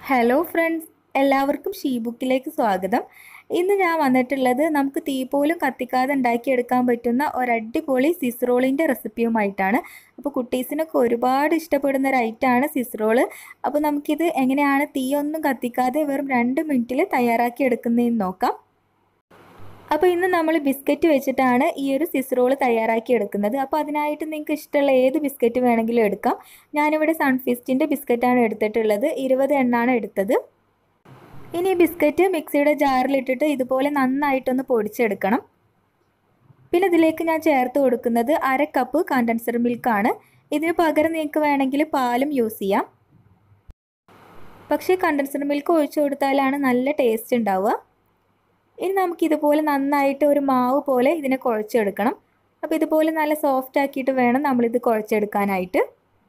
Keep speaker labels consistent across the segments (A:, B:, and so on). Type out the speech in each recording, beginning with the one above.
A: hello friends എല്ലാവർക്കും she ബുക്കിലേക്ക് സ്വാഗതം ഇന്ന് ഞാൻ വന്നിട്ടുള്ളത് നമുക്ക് തീ പോലും കത്തിക്കാതെ ഉണ്ടാക്കിയെടുക്കാൻ പറ്റുന്ന ഒരടിപൊളി സിസ് റോളിൻ്റെ റെസിപ്പിയുമായിട്ടാണ് അപ്പോൾ കുട്ടീസിനൊക്കെ ഒരുപാട് ഇഷ്ടപ്പെടുന്ന ഒരു ഐറ്റമാണ് സിസ് റോള് അപ്പോൾ നമുക്കിത് എങ്ങനെയാണ് തീയൊന്നും കത്തിക്കാതെ വെറും രണ്ട് മിനിറ്റിൽ തയ്യാറാക്കി എടുക്കുന്നതെന്ന് നോക്കാം അപ്പോൾ ഇന്ന് നമ്മൾ ബിസ്ക്കറ്റ് വെച്ചിട്ടാണ് ഈ ഒരു സിസ് റോള് തയ്യാറാക്കി എടുക്കുന്നത് അപ്പോൾ അതിനായിട്ട് നിങ്ങൾക്ക് ഇഷ്ടമുള്ള ഏത് ബിസ്ക്കറ്റ് വേണമെങ്കിലും എടുക്കാം ഞാനിവിടെ സൺഫിസ്റ്റിൻ്റെ ബിസ്ക്കറ്റാണ് എടുത്തിട്ടുള്ളത് ഇരുപത് എണ്ണാണ് എടുത്തത് ഇനി ഈ ബിസ്ക്കറ്റ് മിക്സിയുടെ ജാറിലിട്ടിട്ട് ഇതുപോലെ നന്നായിട്ടൊന്ന് പൊടിച്ചെടുക്കണം പിന്നെ ഇതിലേക്ക് ഞാൻ ചേർത്ത് കൊടുക്കുന്നത് അര കപ്പ് കണ്ടൻസർ മിൽക്കാണ് ഇതിന് പകരം നിങ്ങൾക്ക് വേണമെങ്കിൽ പാലും യൂസ് ചെയ്യാം പക്ഷേ കണ്ടൻസർ മിൽക്ക് ഒഴിച്ചു കൊടുത്താലാണ് നല്ല ടേസ്റ്റ് ഉണ്ടാവുക ഇനി നമുക്ക് ഇതുപോലെ നന്നായിട്ട് ഒരു മാവ് പോലെ ഇതിനെ കുഴച്ചെടുക്കണം അപ്പോൾ ഇതുപോലെ നല്ല സോഫ്റ്റ് ആക്കിയിട്ട് വേണം നമ്മളിത് കുഴച്ചെടുക്കാനായിട്ട്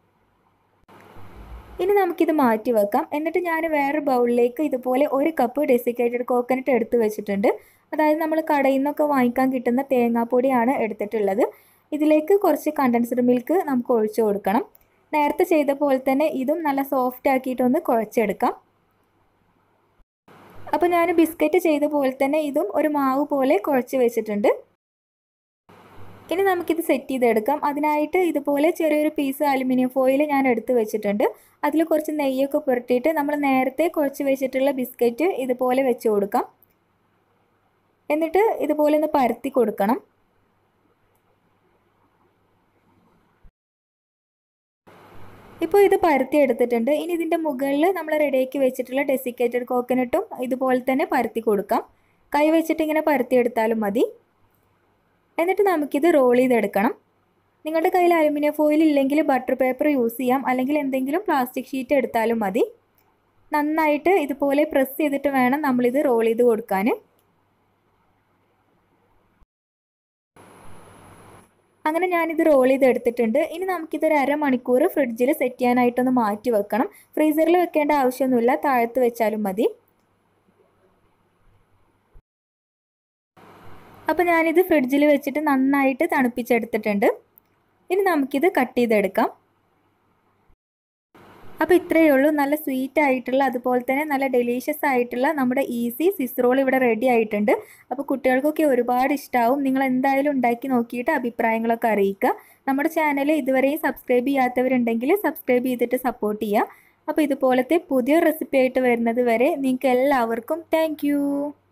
A: ഇനി നമുക്കിത് മാറ്റി വെക്കാം എന്നിട്ട് ഞാൻ വേറെ ബൗളിലേക്ക് ഇതുപോലെ ഒരു കപ്പ് ഡെസിക്കേറ്റഡ് കോക്കനട്ട് എടുത്ത് വെച്ചിട്ടുണ്ട് അതായത് നമ്മൾ കടയിൽ നിന്നൊക്കെ വാങ്ങിക്കാൻ കിട്ടുന്ന തേങ്ങാപ്പൊടിയാണ് എടുത്തിട്ടുള്ളത് ഇതിലേക്ക് കുറച്ച് കണ്ടൻസ്ഡ് മിൽക്ക് നമുക്ക് ഒഴിച്ചു കൊടുക്കണം നേരത്തെ ചെയ്ത പോലെ തന്നെ ഇതും നല്ല സോഫ്റ്റ് ആക്കിയിട്ടൊന്ന് കുഴച്ചെടുക്കാം അപ്പോൾ ഞാൻ ബിസ്ക്കറ്റ് ചെയ്ത പോലെ തന്നെ ഇതും ഒരു മാവ് പോലെ കുഴച്ച് വെച്ചിട്ടുണ്ട് ഇനി നമുക്കിത് സെറ്റ് ചെയ്തെടുക്കാം അതിനായിട്ട് ഇതുപോലെ ചെറിയൊരു പീസ് അലുമിനിയം ഫോയിൽ ഞാൻ എടുത്ത് വെച്ചിട്ടുണ്ട് അതിൽ കുറച്ച് നെയ്യൊക്കെ പുരട്ടിയിട്ട് നമ്മൾ നേരത്തെ കുഴച്ച് വെച്ചിട്ടുള്ള ബിസ്ക്കറ്റ് ഇതുപോലെ വെച്ച് കൊടുക്കാം എന്നിട്ട് ഇതുപോലെ ഒന്ന് പരത്തി കൊടുക്കണം ഇപ്പോൾ ഇത് പരത്തി എടുത്തിട്ടുണ്ട് ഇനി ഇതിൻ്റെ മുകളിൽ നമ്മൾ റെഡിയാക്കി വെച്ചിട്ടുള്ള ഡെസിക്കേറ്റഡ് കോക്കനട്ടും ഇതുപോലെ തന്നെ പരത്തി കൊടുക്കാം കൈ വെച്ചിട്ട് ഇങ്ങനെ പരത്തി എടുത്താലും മതി എന്നിട്ട് നമുക്കിത് റോൾ ചെയ്തെടുക്കണം നിങ്ങളുടെ കയ്യിൽ അലുമിനിയം ഫോയിൽ ഇല്ലെങ്കിൽ ബട്ടർ പേപ്പർ യൂസ് ചെയ്യാം അല്ലെങ്കിൽ എന്തെങ്കിലും പ്ലാസ്റ്റിക് ഷീറ്റ് എടുത്താലും മതി നന്നായിട്ട് ഇതുപോലെ പ്രസ് ചെയ്തിട്ട് വേണം നമ്മളിത് റോൾ ചെയ്ത് കൊടുക്കാൻ അങ്ങനെ ഞാനിത് റോൾ ചെയ്ത് എടുത്തിട്ടുണ്ട് ഇനി നമുക്കിതൊരു അരമണിക്കൂർ ഫ്രിഡ്ജിൽ സെറ്റ് ചെയ്യാനായിട്ടൊന്ന് മാറ്റി വെക്കണം ഫ്രീസറിൽ വെക്കേണ്ട ആവശ്യമൊന്നുമില്ല താഴത്ത് വെച്ചാലും മതി അപ്പോൾ ഞാനിത് ഫ്രിഡ്ജിൽ വെച്ചിട്ട് നന്നായിട്ട് തണുപ്പിച്ചെടുത്തിട്ടുണ്ട് ഇനി നമുക്കിത് കട്ട് ചെയ്തെടുക്കാം അപ്പോൾ ഇത്രയേ ഉള്ളൂ നല്ല സ്വീറ്റ് ആയിട്ടുള്ള അതുപോലെ തന്നെ നല്ല ഡെലീഷ്യസ് ആയിട്ടുള്ള നമ്മുടെ ഈസി സിസ് റോൾ ഇവിടെ റെഡി ആയിട്ടുണ്ട് അപ്പോൾ കുട്ടികൾക്കൊക്കെ ഒരുപാട് ഇഷ്ടമാവും നിങ്ങൾ എന്തായാലും ഉണ്ടാക്കി നോക്കിയിട്ട് അഭിപ്രായങ്ങളൊക്കെ അറിയിക്കുക നമ്മുടെ ചാനൽ ഇതുവരെയും സബ്സ്ക്രൈബ് ചെയ്യാത്തവരുണ്ടെങ്കിൽ സബ്സ്ക്രൈബ് ചെയ്തിട്ട് സപ്പോർട്ട് ചെയ്യുക അപ്പോൾ ഇതുപോലത്തെ പുതിയ റെസിപ്പി ആയിട്ട് വരുന്നത് വരെ നിങ്ങൾക്ക് എല്ലാവർക്കും താങ്ക്